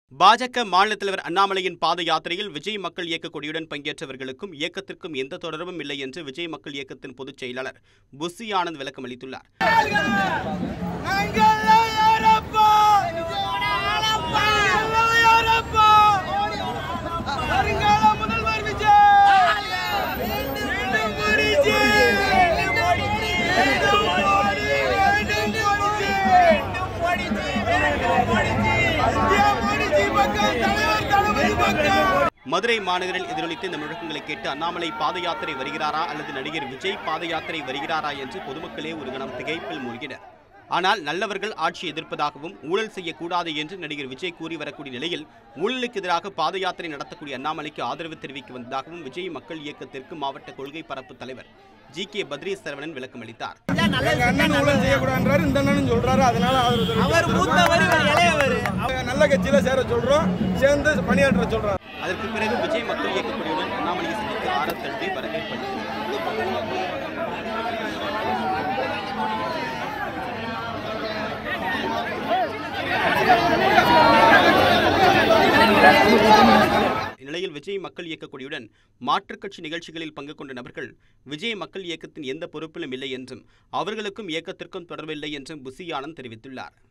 பாஜக மாநில தலைவர் அண்ணாமலையின் பாத யாத்திரையில் விஜய் மக்கள் இயக்க கொடியுடன் பங்கேற்றவர்களுக்கும் இயக்கத்திற்கும் எந்த தொடர்பும் இல்லை என்று விஜய் மக்கள் இயக்கத்தின் பொதுச் செயலாளர் புஸ்ஸி ஆனந்த் விளக்கம் அளித்துள்ளார் மதுரை மாநகரில் எதிரொலித்து இந்த முழக்கங்களை கேட்டு அண்ணாமலை பாத யாத்திரை வருகிறாரா அல்லது நடிகர் விஜய் பாத யாத்திரை வருகிறாரா என்று பொதுமக்களே ஒரு கணம் திகைப்பில் மூழ்கினர் ஆனால் நல்லவர்கள் ஆட்சி எதிர்ப்பதாகவும் ஊழல் செய்யக்கூடாது என்று நடிகர் விஜய் கூறி வரக்கூடிய நிலையில் ஊழலுக்கு எதிராக பாத யாத்திரை நடத்தக்கூடிய அண்ணாமலைக்கு ஆதரவு தெரிவிக்க வந்ததாகவும் விஜய் மக்கள் இயக்கத்திற்கு மாவட்ட கொள்கை பரப்பு தலைவர் ஜி கே பத்ரி சரவணன் விளக்கம் அளித்தார் எங்க அண்ணன் ஊழல் செய்யக்கூடாதுன்றாரு இந்த அண்ணனும் சொல்றாரு அதனால ஆதரவு தெரிவிக்கிறோம். அவர் மூத்தவர் இவர் இளையவர் அவங்க நல்ல கட்சியில சேர சொல்றோம் சேர்ந்து பணியாற்ற சொல்றோம் அதற்கு பிறகு விஜய் மக்கள் இயக்க கொடியுடன் அண்ணாமலையை சந்தித்து ஆரத் தழுவி வரவேற்பு அளித்தனர். இந்நிலையில் விஜய் மக்கள் இயக்க கொடியுடன் மாற்றுக் கட்சி நிகழ்ச்சிகளில் பங்கு கொண்ட நபர்கள் விஜய் மக்கள் இயக்கத்தின் எந்த பொறுப்பிலும் இல்லை என்றும் அவர்களுக்கும் இயக்கத்திற்கும் தொடர்பில்லை என்றும் புசி ஆனந்த் தெரிவித்துள்ளார்